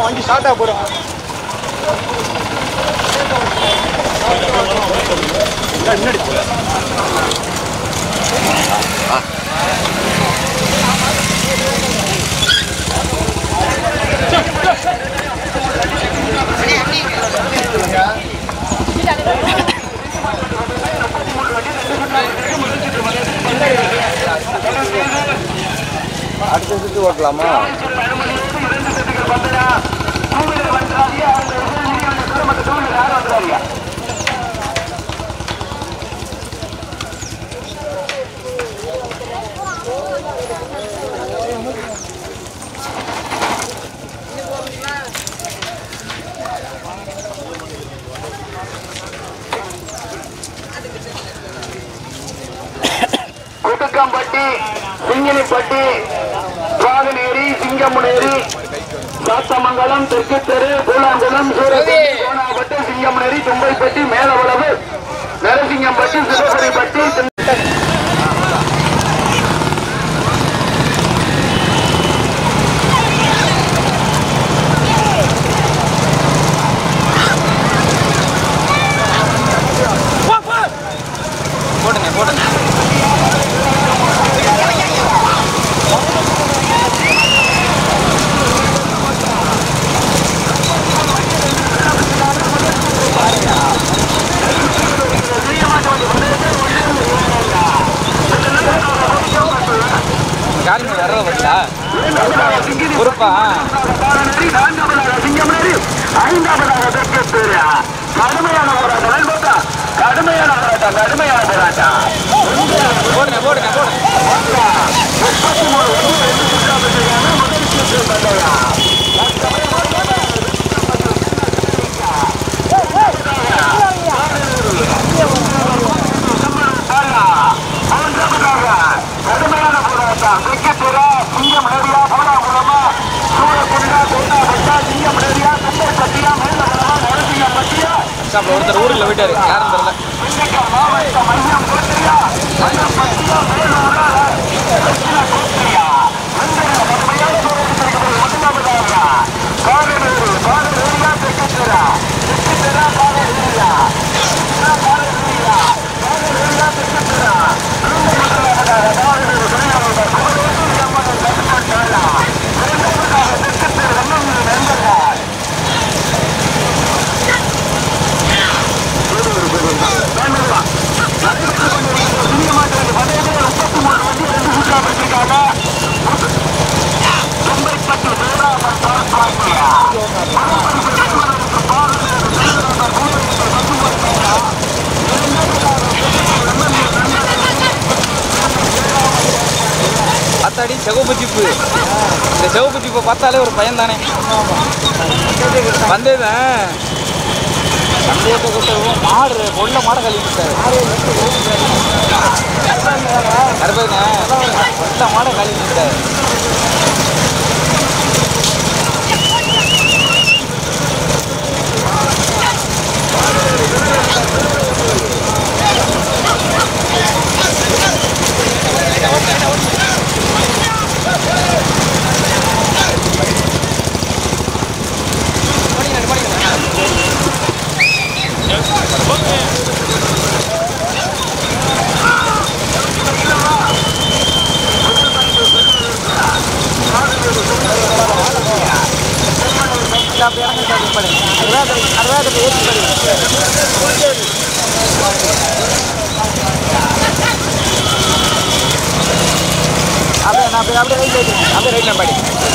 வண்டி ஸ்டார்ட் ஆக போகிறோம் முன்னாடி அடுத்த சுற்று ஓட்டலாமா குட்டுக்கம்பட்டி சிங்கிலிப்பட்டி வாகனேரி சிங்கமுனேரி சாத்தமங்கலம் தெற்கு தெரு பூலாங்குளம் சூரப்பட்டி கோணாப்பட்டு சிங்கமுனேரி தும்பைப்பட்டி மேலவளவு நரசிங்கம்பட்டி சிவபுரிப்பட்டி போடுங்க போடுங்க காலிங்க வரல பட்டா பொறுப்பா நான்காவதாக சிங்கமுனேரி ஐந்தாவதாக தெற்கு தெரு கடுமையான போராட்டம் நண்பர்களா? கடுமையான போராட்டம் கடுமையான போராட்டம் போடுங்க போடுங்க போடுங்க கடுமையான போராட்டம் தெற்குத்துறை சிங்கம் நேரியா போடாகுளமா சூழக்குண்டா கொண்டாபட்டா சிங்கம் நேரியா கும்பப்பட்டியா மேலவரமா நரசிங்கம் பட்டியா சாப்பிட ஒருத்தர் ஊரில் போயிட்டாரு யாரும் தெரியல திண்டுக்கல் மாவட்ட மையம் கோட்டையா மையம் பட்டியா மேலூரா தட்சிண கோட்டையா மந்திர மதுமையா சூழத்திற்கு முதலாவதாக காரனூர் காரனூரியா தெற்குத்துறை தெற்குத்துறை காரனூரியா காரனூரியா காரனூரியா தெற்குத்துறை பார்த்தாடி சிவப்பு ஜிப்பு இந்த சிவப்பு ஜிப்பை பார்த்தாலே ஒரு பையன் தானே வந்தேதான் சந்தேகத்தை கொடுத்துருவோம் மாடு கொள்ள மாடை கழுவிட்டாரு கருப்பதுங்க கொள்ள மாடை கழுவிட்டாரு அப்படியே நான் அப்படியே அப்படியே ரைட் அப்படியே ரைட்ல பாடி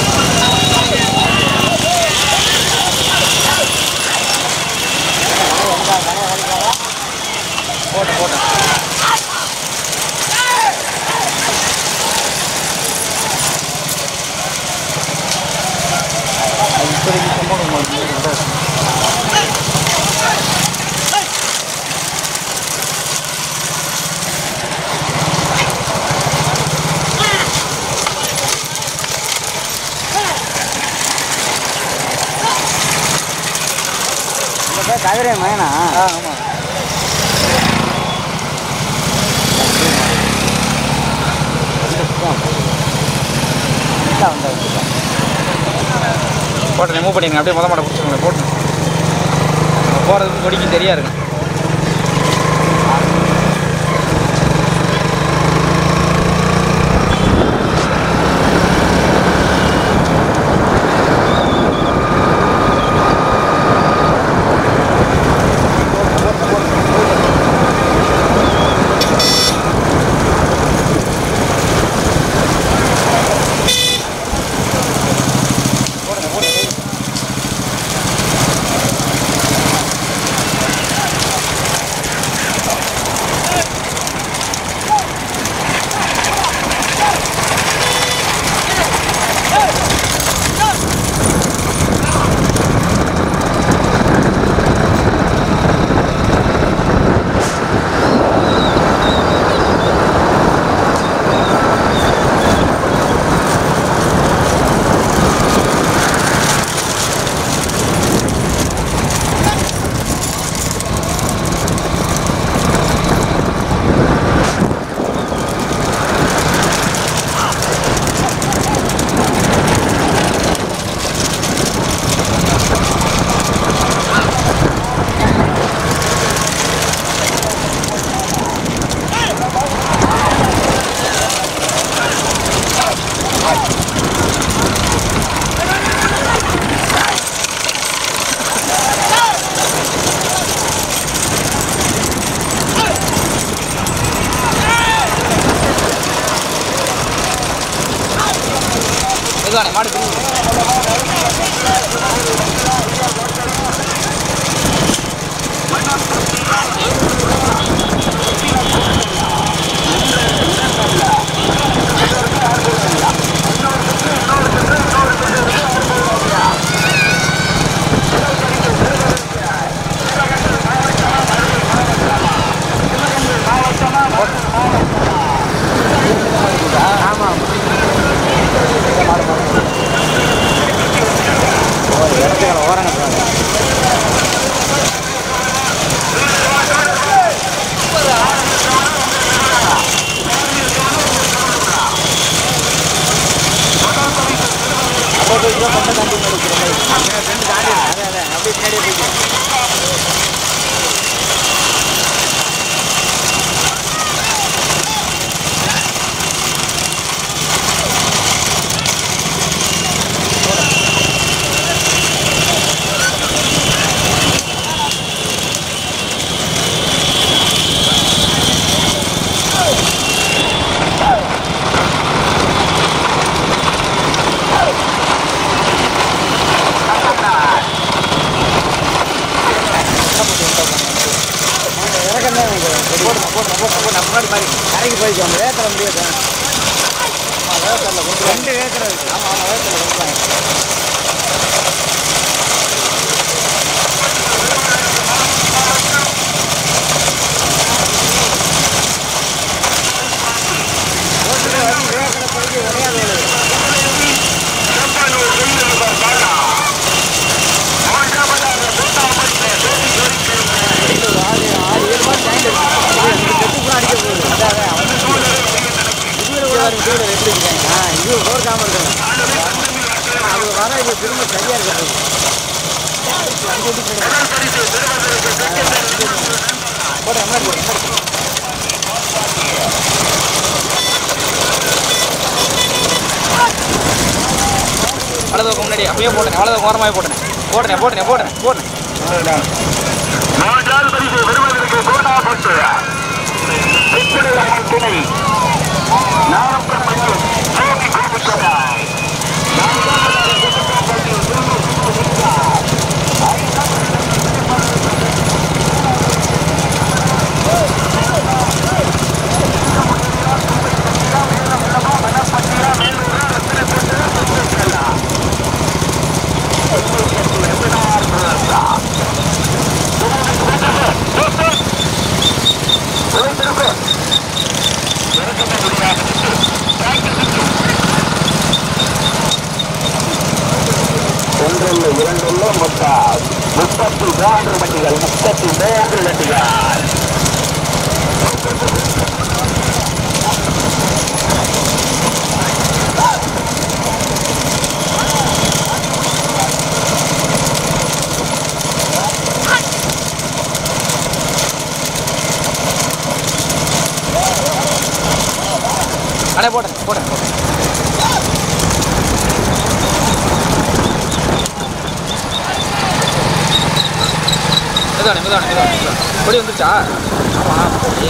போட்டு போட்டு இப்போதைக்கு கும்பகோணம் மாவட்டம் கதிரே மேனா ஆமாம் வந்தா வந்துட்டான் போட்டேன் மூவ் பண்ணிடுங்க அப்படியே முத மாட பிடிச்சிருங்க போட்டு போகிறதுக்கு கொடிக்கு தெரியா இருக்கும் இதுதானே மாடு திரும்பி முன்னாடி பாருங்க கரைக்கு போய்க்கு அந்த வேக்கரை முடியாது ரெண்டு வேக்கரை இருக்கு ஆமாம் ஆமாம் வேக்கரை கொடுப்பாங்க இது ஓர்க்காம இருக்கணும் அது வர இது திரும்ப சரியா இருக்கிறது போட முன்னாடி போடு, முன்னாடி போடு. வலதுக்கு முன்னாடி அப்படியே போட்டேன் வலதுக்கு ஓரமாகவே போட்டேன் போட்டேன் போட்டேன் போட்டேன் போட்டேன் மூன்றாவது பரிசு பெறுவதற்கு கோட்டாப்பட்டு வெற்றிடலாம் துணை நாகப்பட்டினம் ஜோதி குடும்பத்தாய் ஒன்றொன்று இரண்டொன்று மொத்தம் முப்பத்தி மூன்று வண்டிகள் முப்பத்தி மூன்று வண்டிகள் அண்ணே போட்டேன் போட்டேன் போட்டேன் மெதுவானே மெதுவானே மெதுவானே மெதுவானே. கொடி வந்துருச்சா ஆமாம் கொடி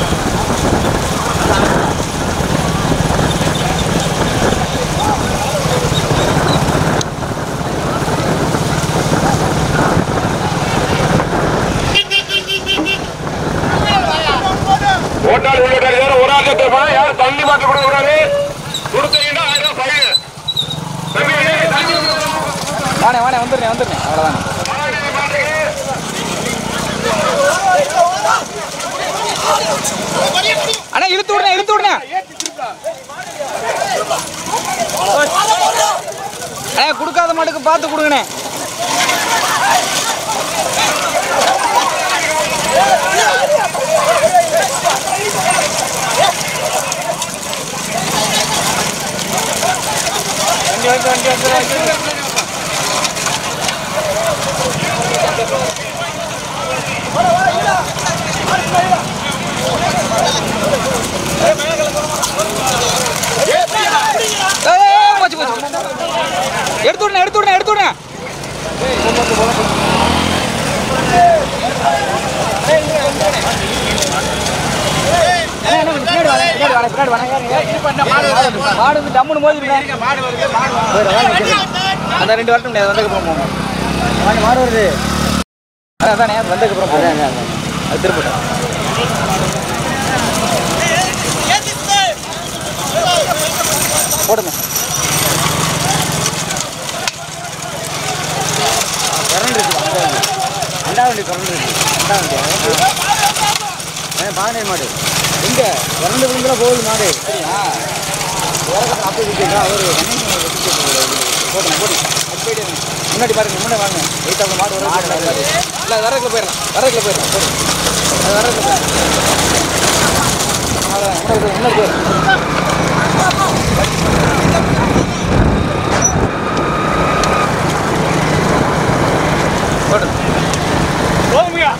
ஓட்டாளி உள்ளிட்ட யாரும் ஒரு ஆள் எடுத்துருப்பாங்க யாரும் தண்ணி பாட்டில் கூட கூடாது கொடுத்தீங்கன்னா ஆயிரம் ரூபாய் ஃபைன் தம்பி, தண்ணி வாணே வாணே வந்துடுறேன் வந்துடுறேன் அவ்வளோதானே பாட்டில் பாட்டில் அண்ணா இழுத்து விடுனே இழுத்து விடுனே அண்ணா கொடுக்காத மாட்டுக்கு பார்த்து கொடுங்கண்ணே ஏய், ஏய், போச்சு போச்சு எடுத்து விடுனே எடுத்து விடுனே எடுத்து விடுனே மாடு வந்து டம்முன்னு மோதி அந்த ரெண்டு வரட்டும் முடியாது வந்ததுக்கு அப்புறம் போவோம் மாடு வருது அதான் அதானே அது வந்ததுக்கு அப்புறம் போவோம் அது திருப்பட்டும் போடுங்க கரண்ட் இருக்கு அண்டா வண்டி கரண்ட் இருக்கு அண்டா வண்டி ஏன் பானை மாடு எங்க இரண்டு விழுந்துல போகுது மாடு சரியா அப்படி இருக்கா அவரு போடுங்க போடுங்க அது போயிட்டு இருங்க. முன்னாடி பாருங்க முன்னாடி வாங்க வெயிட் ஆகும் மாடு வர இல்லை வரதுக்குள்ள போயிடலாம் வரதுக்குள்ள போயிடலாம் போடுங்க அது வரதுக்குள்ள போயிடலாம் அவ்வளோதான் முன்னாடி போயிரு, முன்னாடி போயிரு போடுங்க போதுமையா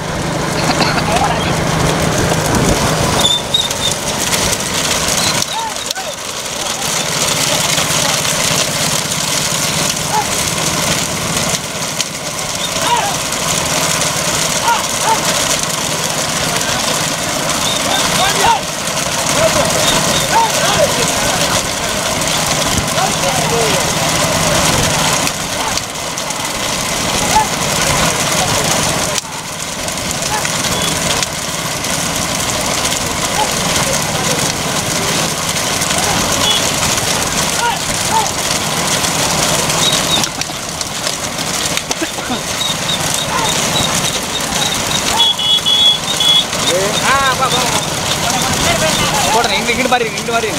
போடுறேன் இங்க இங்கிட்டு மாதிரி இங்கிட்டு மாதிரி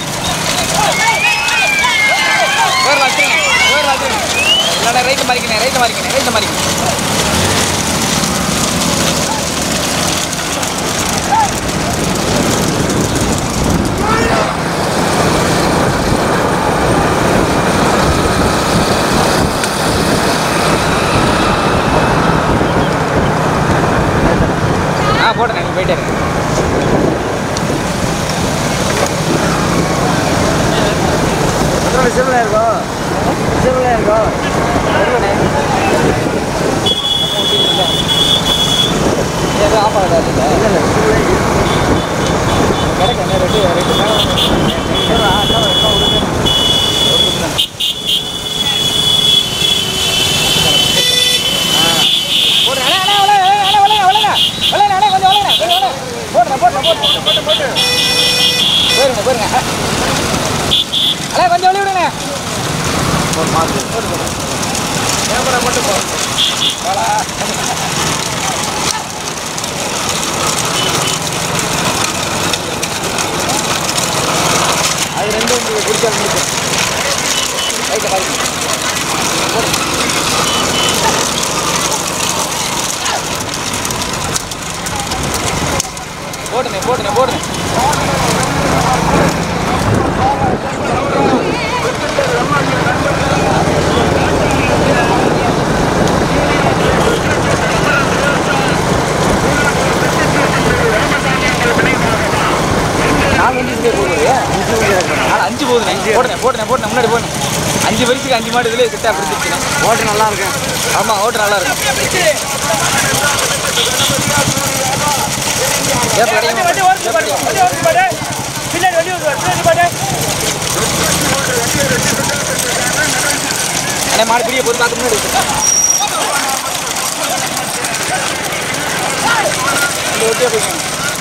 வேறு வச்சுருங்க வேறு வச்சுருங்க இல்லைண்ணா ரைட்டு மாறிக்கினேன் ரைட்டு மாறிக்கினேன் ரைட்டு மாறிக்கினேன் ஆ போட்டேன் நீங்கள் போயிட்டே இருங்க எத்தனை சிறுவில் இருக்கும் சிறுவில் இருக்கும் எதுவும் ஆஃப் ஆகாது இல்லை இல்லை இல்லை கிடைக்கும் ரெண்டு ரெண்டு மேலே போடுறேன் அண்ணே அண்ணே அவ்வளோ அண்ணே அவ்வளோ அவ்வளோங்க அவ்வளோங்க அண்ணே கொஞ்சம் அவ்வளோங்க கொஞ்சம் அவ்வளோ போடுறேன் போடுறேன் போட்டு போட்டு போட்டு போயிருங்க போயிருங்க அண்ணே கொஞ்சம் வெளிய விடுங்க கேமரா மட்டும் போ அது ரெண்டும் உங்களுக்கு பிடிச்சாலும் முடிக்கும் ரைட்டை பாருங்க போடுங்க போடுங்க போடுங்க நாலு வண்டி போடுறது அஞ்சு மணி இருக்கு நாலு அஞ்சு போகுதுண்ணே போடுறேன் போடுறேன் போடுறேன் முன்னாடி போடுறேன் அஞ்சு வயசுக்கு அஞ்சு மாடு இதுலேயே செட்டாக பிடிச்சிருச்சுண்ணே ஓட்டு நல்லா இருக்கேன் ஆமாம் ஓட்டு நல்லா இருக்கும் ஏப்ப கிடைக்கும் வண்டி ஓடுது பாரு வண்டி ஓடுது பாரு பின்னாடி வண்டி ஓடுது பின்னாடி பாரு அண்ணே மாடு பிரிய போது பார்த்து முன்னாடி வச்சு. இந்த ஒட்டியே போய்க்கணும்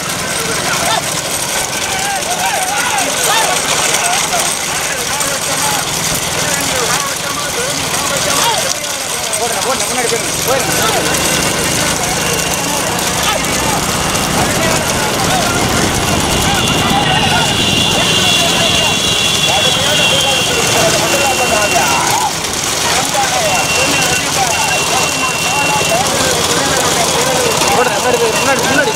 போடுங்க போடுங்க முன்னாடி போயிருங்க போயிருங்க போடுங்க முன்னாடி போய் முன்னாடி முன்னாடி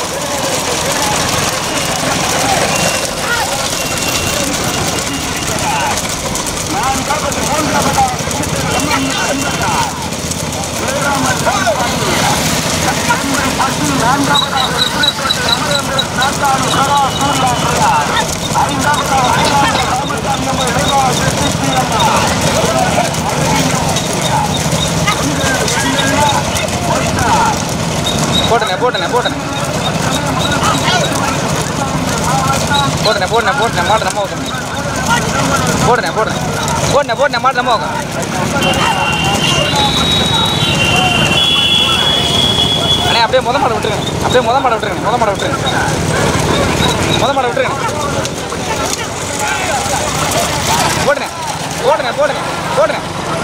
போட்டனே போட்டனே போட்டனே போட்டனே போட்டனே போட்டனே மாடு நம்ம வைக்கணும் போட்டனே போட்டனே போட்டனே போட்டனே மாடு நம்ம வைக்கணும் அண்ணே அப்படியே முத மாடை விட்டுருங்க அப்படியே முத மாடை விட்டுருங்க முத மாடை விட்டுருங்க முத மாடை விட்டுருங்க போட்டுனே போட்டுனே போட்டுனே போட்டுனே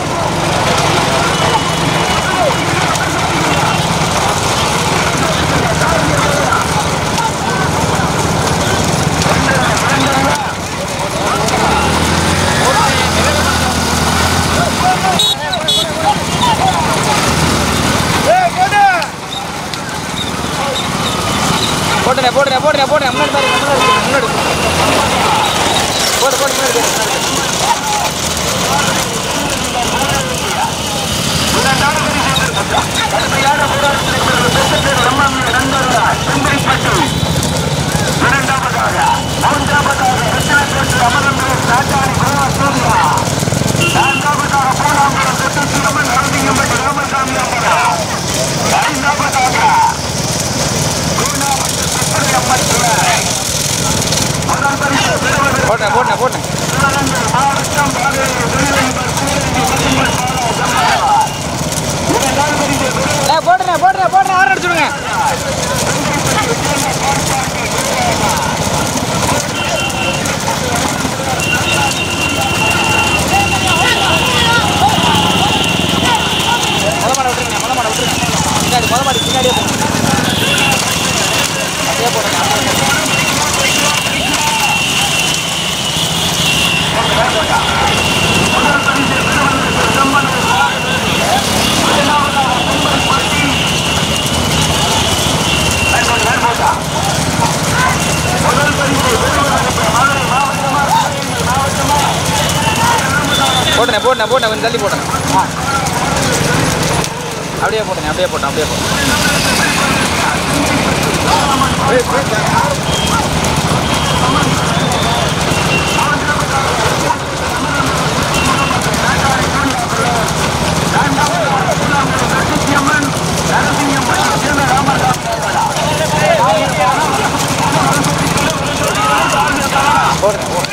போட்டுனே போட்டுனே போட்டுனே போட்டுனே முன்னாடி பாருங்க முன்னாடி முன்னாடி போட்டு போட்டு முன்னாடி போட்டு போட்டேன் போட்டேன் போட்டேன் ஏய், போட்டுறேன் போட்டுறேன் போட்டுறேன் ஆறு அடிச்சுடுங்க முத மாடை விட்டுருங்க முத மாடை விட்டுருங்க பின்னாடி முத மாடி பின்னாடியே போங்க அப்படியே போடுங்க அப்படியே போடுங்க. போட்டேன் போட்டேன் போட்டேன் கொஞ்சம் தள்ளி போட்டேன் ஆ அப்படியே போட்டேன் அப்படியே போட்டேன் அப்படியே போட்டேன் போடுறேன் போடுறேன்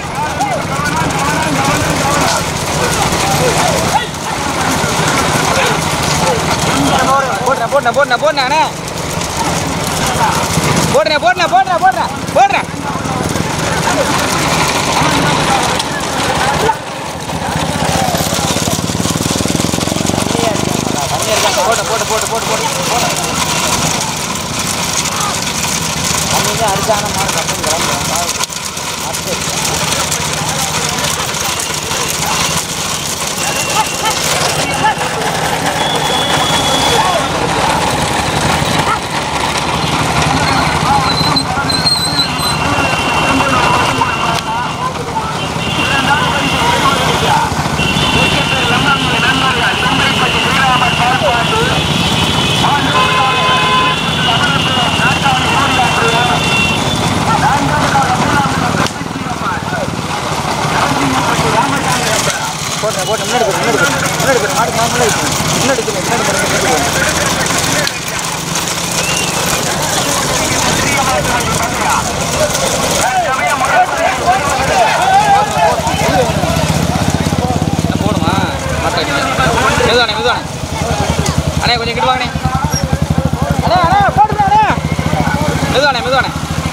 போடுறேன் போடுறேன் போடுறேன் போடுறேன் அண்ணே போடுறேன் போடுறேன் போடுறேன் போடுறேன் போடுறேன் போட்டு போட்டு போட்டு போட்டு போட்டு போட்டு அன்றைக்கி அடிச்சான மாடு கட்டம் கிளம்புறேன் ஆ போட்டேன் போட்டேன் முன்னாடி போட்டு முன்னாடி போட்டு முன்னாடி போட்டு மாடு மாடு முன்னாடி போட்டு. முன்னாடி போட்டு முன்னாடி போட்டு முன்னாடி போட்டு என்ன போடுமா மாட்டேன் மெதுவானே மெதுவானே அண்ணே கொஞ்சம் கிட்ட வாங்கண்ணே அண்ணே அண்ணே போட்டுங்க அண்ணே மெதுவானே மெதுவானே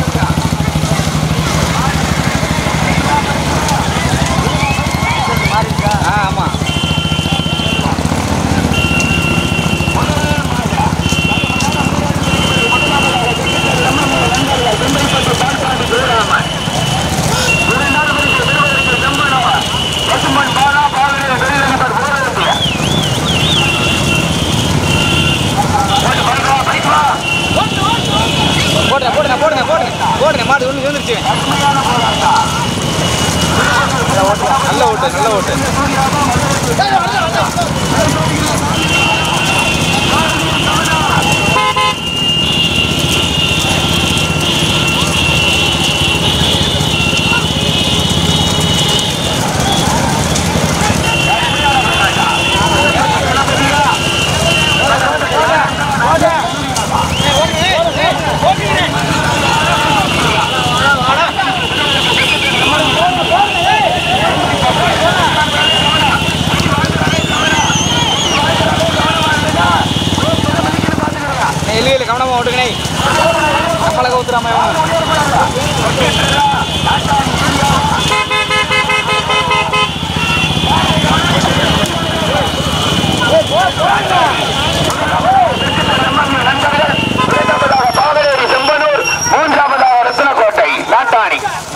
ஆ ஆமாம் பசுமன் பாலா பாலனை வெளிநகர் போராட்டம் போடுறேன் போடுறேன் போடுறேன் போடுறேன் போடுறேன் மாடு ஒன்று வந்துருச்சு நல்ல ஓட்டு நல்ல ஓட்டு எல்லையில் கவனமாக ஓட்டுங்கண்ணே நம்மளை ஊத்துறாம இரண்டாவதாக பாகலேரி செம்பனூர் மூன்றாவதாக ரத்னக்கோட்டை நாட்டாணி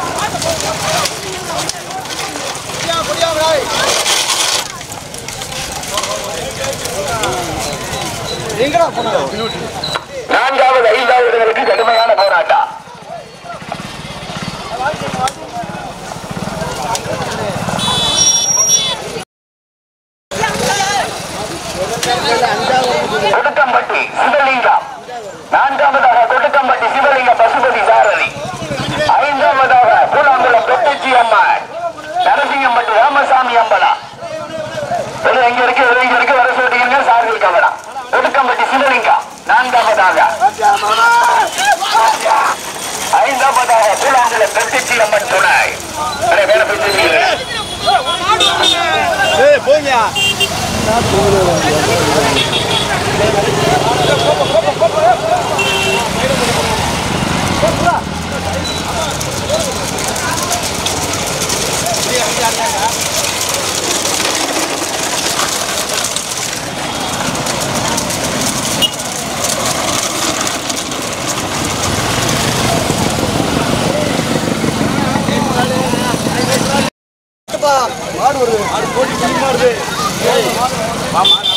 நான்காவது ஐந்தாவது இடங்களுக்கு கடுமையான போராட்டம் கொடுக்கம்பட்டி சிவலிங்கம் நான்காவதாக கொடுக்கம்பட்டி சிவலிங்கம் பசுபதி சாரதி ஐந்தாவதாக பூலாங்குளம் பெட்டச்சி அம்மாள் நரசிங்கம்பட்டி ராமசாமி அம்பலா இது எங்க இருக்கு இது எங்க இருக்கு வர சொல்றீங்க சார்கள் கவலா கொடுக்கம்பட்டி சிவலிங்கம் நான்காவதாக ஐந்தாவதாக பூலாங்குளம் பெட்டச்சி அம்மன் துணை அடே, வேலை போயிட்டு ஏய் போங்க மாடு வருது மாடு போட்டி மாடு வருது